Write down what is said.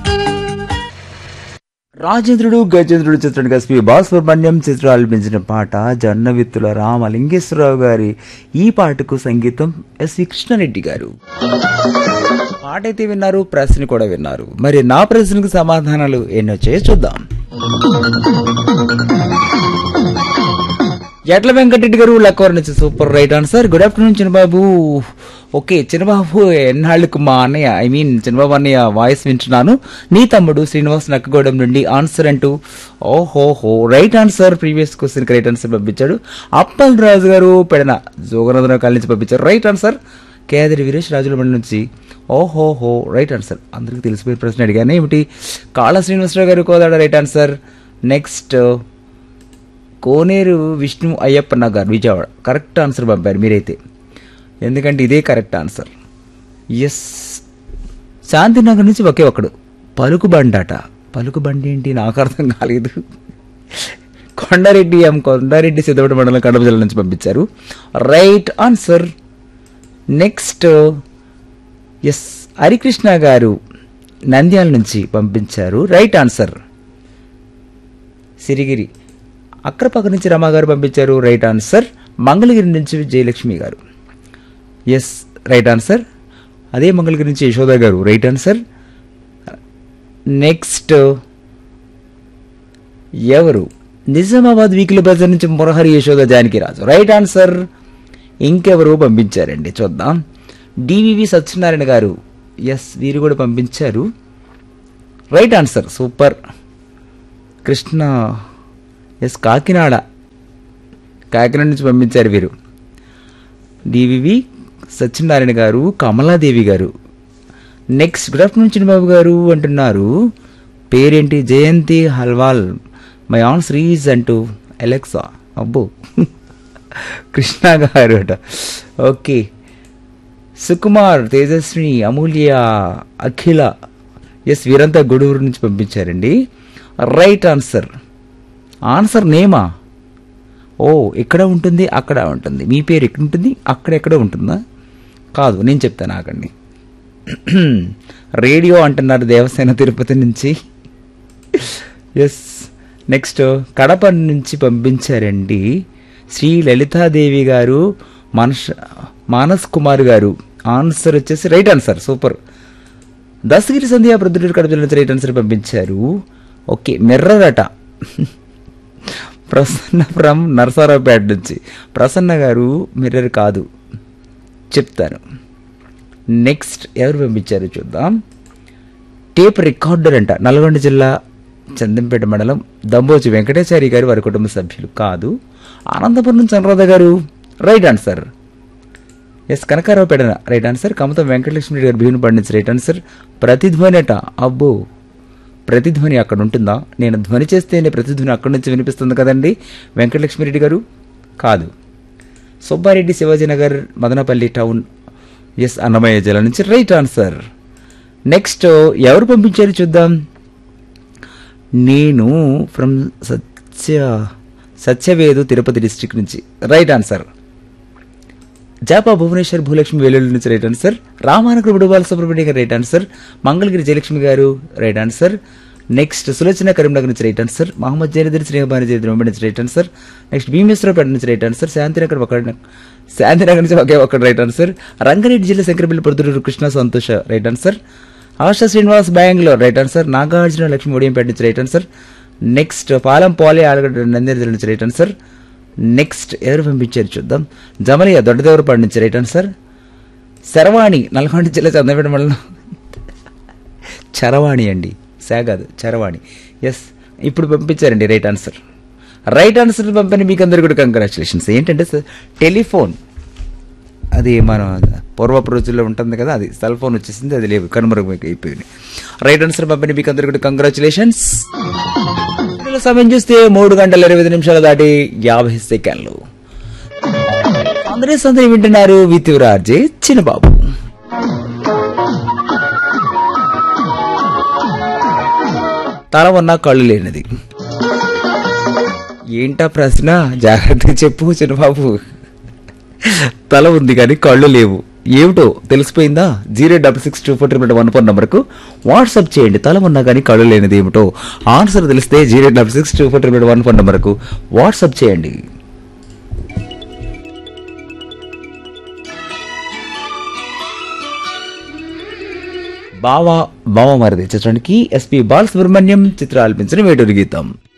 రాజేంద్రుడు గజేంద్రుడు చిత్రానికి ఎస్పి బాలసుబ్రహ్మణ్యం చిత్రం ఆలపించిన పాట జొన్నవిత్తుల రామలింగేశ్వరరావు గారి ఈ పాటకు సంగీతం ఎస్వి కృష్ణారెడ్డి గారు పాట అయితే విన్నారు ప్రశ్న కూడా విన్నారు మరి నా ప్రశ్నకు సమాధానాలు ఎన్నో చేసి చూద్దాం ఎట్ల వెంకటరెడ్డి గారు లక్కవర్ నుంచి super right answer good afternoon Chinnababu okay Chinnababu ఎన్నాళ్ళకు మా అన్నయ్య ఐ మీన్ చిన్నబాబు అన్నయ్య వాయిస్ వింటున్నాను నీ తమ్ముడు శ్రీనివాస్ నక్కగూడెం నుండి ఆన్సర్ అంటూ ఓహోహో right answer previous question right answer పంపించాడు అప్పల్ రాజు గారు పెడన జోగనందన కాల నుంచి పంపించారు రైట్ ఆన్సర్ కేదరి వీరేష్ రాజుల మండలి నుంచి ఓహోహో రైట్ ఆన్సర్ అందరికీ తెలిసిపోయిన ప్రశ్న అడిగాను ఏమిటి Kala Srinivasarao garu Kodada right answer next Koneru Vishnu Ayyappanna garu Vijayawada correct answer పంపారు మీరైతే ఎందుకంటే ఇదే కరెక్ట్ ఆన్సర్ ఎస్ శాంతినగర్ నుంచి ఒకే ఒకడు పలుకుబండట పలుకుబండి ఏంటి నాకు అర్థం కాలేదు కొండారెడ్డి ఎం కొండారెడ్డి సిద్ధపడి మండలం కడప జిల్లా నుంచి పంపించారు right answer next S Harikrishna garu Nandyala నుంచి పంపించారు రైట్ ఆన్సర్ సిరిగిరి అక్రపక్క నుంచి రమా గారు పంపించారు రైట్ ఆన్సర్ మంగళగిరి నుంచి జయలక్ష్మి గారు ఎస్ రైట్ ఆన్సర్ అదే మంగళగిరి నుంచి యశోద గారు రైట్ ఆన్సర్ నెక్స్ట్ ఎవరు నిజామాబాద్ వీక్లీ బజార్ నుంచి మురహరి యశోద జానకిరాజు రైట్ ఆన్సర్ ఇంకెవరు పంపించారండి చూద్దాం డివివి సత్యనారాయణ గారు ఎస్ వీరు కూడా పంపించారు right answer super Krishna S Kakinada Kakinada నుంచి పంపించారు వీరు డివివి సత్యనారాయణ గారు కమలాదేవి గారు నెక్స్ట్ గుడ్ ఆఫ్టర్నూన్ చిన్నబాబు గారు అంటున్నారు పేరేంటి జయంతి హల్వాల్ మై ఆన్ శ్రీజ్ అంటూ ఎలెక్సా అబ్బో కృష్ణ గారు అట ఓకే సుకుమార్ తేజస్విని అమూల్య అఖిల ఎస్ వీరంతా గొడూరు నుంచి పంపించారండి రైట్ ఆన్సర్ ఆన్సర్ నేమా ఓ ఇక్కడ ఉంటుంది అక్కడ ఉంటుంది మీ పేరు ఇక్కడ ఉంటుంది అక్కడెక్కడ ఉంటుందా కాదు నేను చెప్తాను ఆగండి రేడియో అంటున్నారు దేవసేన తిరుపతి నుంచి ఎస్ నెక్స్ట్ కడప నుంచి పంపించారండి శ్రీ లలితాదేవి గారు మనష మానస్ కుమార్ గారు ఆన్సర్ వచ్చేసి right answer super Dasagiri Sandhya Proddatur Kadapa జిల్లా నుంచి రైట్ ఆన్సర్ పంపించారు ఓకే మిర్రర్ అట ప్రసన్న ఫ్రమ్ నరసరావుపేట నుంచి ప్రసన్న గారు మిర్రర్ కాదు చెప్తాను నెక్స్ట్ ఎవరు పంపించారు చూద్దాం టేప్ రికార్డర్ అంట నల్గొండ జిల్లా చందంపేట మండలం దంబోజి వెంకటేశారి గారు వారి కుటుంబ సభ్యులు కాదు ఆనందపురం నుంచి Anuradha garu right answer yes Kanakarao Pedana right answer Kamatham Venkatalakshmi garu భీముని పండించి రైట్ ఆన్సర్ ప్రతిధ్వని అట అబ్బో ప్రతిధ్వని అక్కడ ఉంటుందా నేను ధ్వని చేస్తేనే ప్రతిధ్వని అక్కడి నుంచి వినిపిస్తుంది కదండి వెంకటలక్ష్మిరెడ్డి గారు కాదు సుబ్బారెడ్డి శివాజీనగర్ మదనపల్లి టౌన్ ఎస్ అన్నమయ్య జిల్లా నుంచి రైట్ ఆన్సర్ నెక్స్ట్ ఎవరు పంపించారు చూద్దాం నేను ఫ్రమ్ సత్య సత్యవేదు తిరుపతి డిస్ట్రిక్ట్ నుంచి రైట్ ఆన్సర్ జాపా భువనేశ్వర్ భూలక్ష్మి వేలూరు నుంచి right answer Ramanagar Budubala Subrahmanya garu right answer Mangalagiri Jayalakshmi garu right answer next Sulochana Karimnagar నుంచి రైట్ ఆన్సర్ మహమ్మద్ జైనదర్ శ్రీహబాని జయద్రం నుంచి రైట్ ఆన్సర్ నెక్స్ట్ భీమేశ్వరపేట నుంచి రైట్ ఆన్సర్ శాంతినగర్ ఒక శాంతినగర్ నుంచి ఒకే ఒక రైట్ ఆన్సర్ రంగారెడ్డి జిల్లా Shankarpally Proddatur Krishna Santosha right answer Asha Srinivas Bengaluru right answer Nagarjuna Lakshmi Odiyampeta నుంచి రైట్ ఆన్సర్ నెక్స్ట్ పాలం పోలే ఆలగడ్డ నంద్యాల జిల్లా నుంచి రైట్ ఆన్సర్ నెక్స్ట్ ఎవరు పంపించారు చూద్దాం జమలియ దొడ్డదేవరపాడు నుంచి రైట్ ఆన్సర్ శరవాణి నల్గొండ జిల్లా చంద్రపేట మండలం చరవాణి అండి సాగాదు చరవాణి ఎస్ ఇప్పుడు పంపించారండి రైట్ ఆన్సర్ రైట్ ఆన్సర్ పంపిన మీకు అందరు కూడా కంగ్రాచులేషన్స్ ఏంటంటే సార్ టెలిఫోన్ అది మన పూర్వపు రోజుల్లో ఉంటుంది కదా అది సెల్ ఫోన్ వచ్చేసింది అది లేవు కనుమరుగు అయిపోయింది రైట్ ఆన్సర్ పంపిన మీకు అందరు కూడా కంగ్రాచులేషన్స్ సమయం చూస్తే మూడు గంటల ఇరవై ఐదు నిమిషాలు దాటి యాభై సెకండ్లు అందరూ సందరి వింటున్నారు విత్ రాజే చిన్నబాబు తల ఉన్న కళ్ళు లేనిది ఏంటా ప్రశ్న జాగ్రత్తగా చెప్పు చిన్నబాబు తల ఉంది కానీ కళ్ళు లేవు ఏమిటో తెలిసిపోయిందా zero double six two four triple one four నెంబర్కు వాట్సాప్ చేయండి తల ఉన్నా కానీ కళ్ళు లేనిది ఏమిటో ఆన్సర్ తెలిస్తే zero double six two four triple one four నెంబర్కు వాట్సాప్ చేయండి బావా బావ మరిది చిత్రానికి ఎస్పి బాలసుబ్రహ్మణ్యం చిత్ర ఆలపించిన వేటూరు గీతం